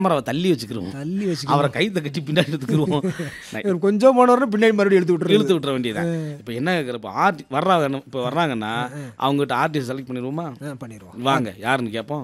கேமராவை தள்ளி வச்சுக்கிருவோம் தள்ளி அவரை வச்சுக்கலாம் கைத்தை கட்டி பின்னாடி எடுத்துக்கிருவோம் நான் இவர் கொஞ்சம் போனவரை பின்னாடி மறுபடியும் எடுத்து விட்டுரு இழுத்து விட்டுற வேண்டியதான் இப்போ என்ன கேட்குற இப்போ ஆர்டி வர்றாங்க இப்போ வர்றாங்கன்னா அவங்ககிட்ட ஆர்டிஸ்ட் செலக்ட் பண்ணிடுவோமா பண்ணிடுவோம் வாங்க யாருன்னு கேட்போம்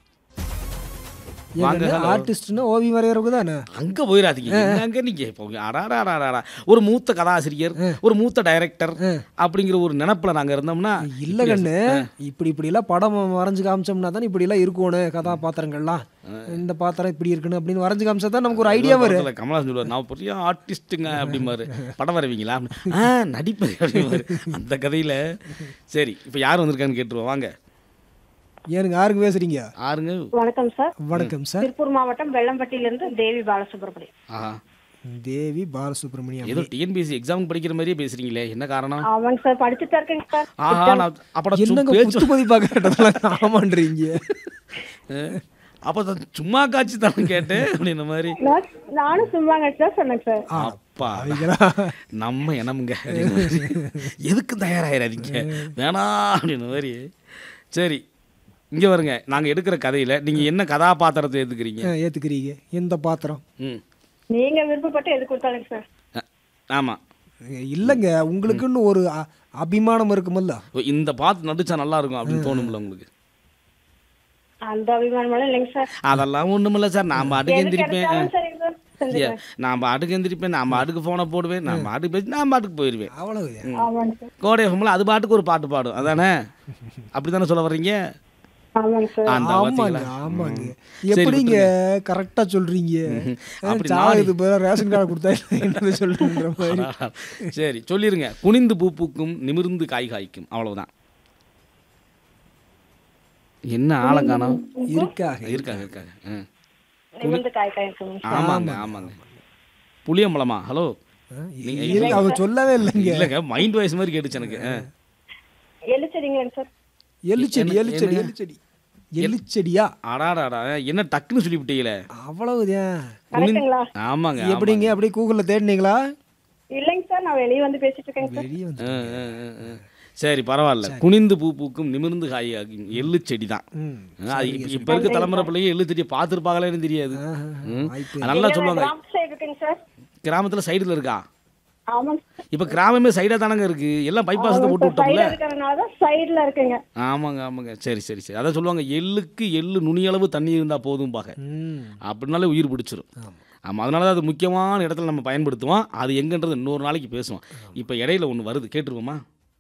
வாங்க, ஏங்க hello. ஆர்டிஸ்ட்னா ஓவியம் வரைகிறவங்க தானே அங்கே போயிடாதீங்க அங்கே நீங்கள் இப்போ அடாடாடாடா ஒரு மூத்த கதாசிரியர் ஒரு மூத்த டைரக்டர் அப்படிங்கிற ஒரு நினப்பில் நாங்கள் இருந்தோம்னா இல்ல கண்ணு இப்படி இப்படி எல்லாம் படம் வரைஞ்சு காமிச்சோம்னா தான் இப்படி எல்லாம் இருக்கணும் கதாபாத்திரங்கள்லாம் இந்த பாத்திரம் இப்படி இருக்குன்னு அப்படின்னு வரைஞ்சு காமிச்சா தான் நமக்கு ஒரு ஐடியா வரும் படத்துல கமலஹாசன் சொல்லுவார் நான் பெரிய ஆர்டிஸ்ட்டுங்க அப்படிம்பாரு படம் வரைவீங்களா ஆ நடிப்பது அப்படிம்பாரு அந்த கதையில் சரி இப்போ யார் வந்திருக்கான்னு கேட்டுருவோம் வாங்க ஏனுங்க யாருக்கு பேசுறீங்க ஆறுங்க வணக்கம் சார் வணக்கம் சார் திருப்பூர் மாவட்டம் வெள்ளம்பட்டியிலிருந்து தேவி பாலசுப்ரமணியம் ஆஹா தேவி பாலசுப்ரமணியம் ஏதோ டிஎன்பிஎஸ்சி எக்ஸாம் படிக்கிற மாதிரியே பேசுறீங்களே என்ன காரணம் ஆமாங்க சார் படிச்சுட்டு தான் இருக்கேங்க சார் ஆஹா நான் அப்பட என்னங்க புத்து மதிப்பா கேட்டதெல்லாம் ஆமான்றீங்க அப்போ தான் சும்மா காட்சி தானே கேட்டேன் அப்படின்ற மாதிரி நான் நானும் சும்மாங்க சார் சொன்னேங்க சார் அப்பா அவங்களா நம்ம இனமுங்க அப்படின்ற மாதிரி. எதுக்கு தயாராகிறாதீங்க வேணாம் அப்படின்ற மாதிரி சரி இங்கே வருங்க நாங்கள் எடுக்கிற கதையில் நீங்கள் என்ன கதாபாத்திரத்தை எடுத்துக்கிறீங்க ஆ, ஏத்துக்கிறீங்க இந்த பாத்திரம் ம் நீங்க விருப்பப்பட்டு எது கொடுத்தாலுங்க சார் ஆமாம் இல்லைங்க உங்களுக்குன்னு ஒரு அ- அபிமானம் இருக்குமல்ல இந்த பாத்து நடிச்சா நல்லா இருக்கும் அப்படின்னு தோணும்ல உங்களுக்கு அந்த அபிமானமெல்லாம் இல்லைங்க சார் அதெல்லாம் ஒண்ணுமில்ல சார் நான் பாட்டுக்கு எது எந்திரிப்பேன் கிடைச்சாலும் சரிங்க சார் செஞ்சுக்கிறேன். நான் பாட்டுக்கு எந்திரிப்பேன் நான் பாட்டுக்கு ஃபோனை போடுவேன் நான் பாட்டுக்கு பேசி நான் பாட்டுக்கு போயிடுவேன் அவ்வளவு ஆமாங்க சார் கோடை எஃப்எம்ல அது பாட்டுக்கு ஒரு பாட்டு பாடும் அதானே அப்படி தானே சொல்ல வர்றீங்க ஆமாங்க சார் அந்த ஆமாங்க பார்த்தீங்களா ஆமாங்க சரி, எப்படிங்க கரெக்டா சொல்றீங்க அப்படி சாவு இது போல ரேஷன் கார்டு கொடுத்தா என்னது சொல்றீங்க மாதிரி சரி சொல்லிருங்க குனிந்து பூ பூக்கும் நிமிர்ந்து காய் காய்க்கும் அவ்வளவுதான் என்ன ஆளை காணோம் இருக்காங்க இருக்காங்க இருக்காங்க ஆ. நிமிர்ந்து காய் காய் இருக்குங்க ஆமாங்க ஆமாங்க புளியம்பழமா ஹலோ இருக்கு, அவ சொல்லவே இல்லைங்க இல்லைங்க மைண்ட் வாய்ஸ் மாதிரி கேட்டுச்சு எனக்கு ஆ. எழுச்சடிங்களா சார் எள்ளுச்செடி எள்ளுச்செடி எள்ளுச்செடி எள்ளுச்செடியா அடாடாடா என்ன டக்குன்னு சொல்லிவிட்டீங்களே அவ்வளவுதான் கரெக்டுங்களா ஆமாங்க எப்படிங்க அப்படியே கூகுள்ல தேடினீங்களா இல்லைங்க சார் நான் வெளியே வந்து பேசிட்டு இருக்கேங்க சார் வெளியே வந்து ஆ, ஆ, ஆ, ஆ. சரி பரவாயில்ல குனிந்து பூ பூக்கும் நிமிர்ந்து காயாகும் எள்ளு செடி தான் ம். அது இப்ப- இப்ப இருக்க தலைமுறை பிள்ளைங்க எள்ளு செடியை பார்த்துருப்பாங்களேன்னு தெரியாது ஆஹா, ம். வாய்ப்பே அது நல்லா எங்க சொல்லுவாங்க கிராமத்து சைடு இருக்குங்க சார் கிராமத்துல சைடுல இருக்கா ஆமாங்க சார் இப்ப கிராமமே சைடா தானங்க இருக்கு எல்லாம் பைபாஸ் தான் போட்டு விட்டோம்ல சைடுல இருக்கிறதுனால தான் சைடுல இருக்குங்க ஆமாங்க ஆமாங்க சரி சரி சரி அதான் சொல்லுவாங்க எள்ளுக்கு எள்ளு நுனியளவு தண்ணி இருந்தா போதும் பாக ம். அப்படின்னாலே உயிர் பிடிச்சிரும் ஆமாம் அதனால தான் அது முக்கியமான இடத்துல நம்ம பயன்படுத்துவோம் அது எங்கன்றது இன்னொரு நாளைக்கு பேசுவோம் இப்போ இடையில ஒன்று வருது கேட்டுருவோமா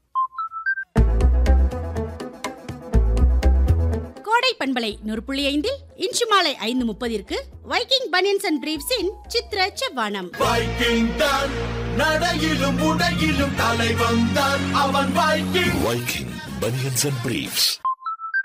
கோடை பண்பலை நூறு புள்ளி ஐந்தில் இன்று மாலை ஐந்து முப்பதிற்கு வைக்கிங் பனியன்ஸ் அண்ட் பிரீவ்ஸின் சித்ர செவ்வானம் வைக்கிங் தான் நடையிலும் உடையிலும் தலைவன் தான் அவன் Viking Viking Bunions and Briefs.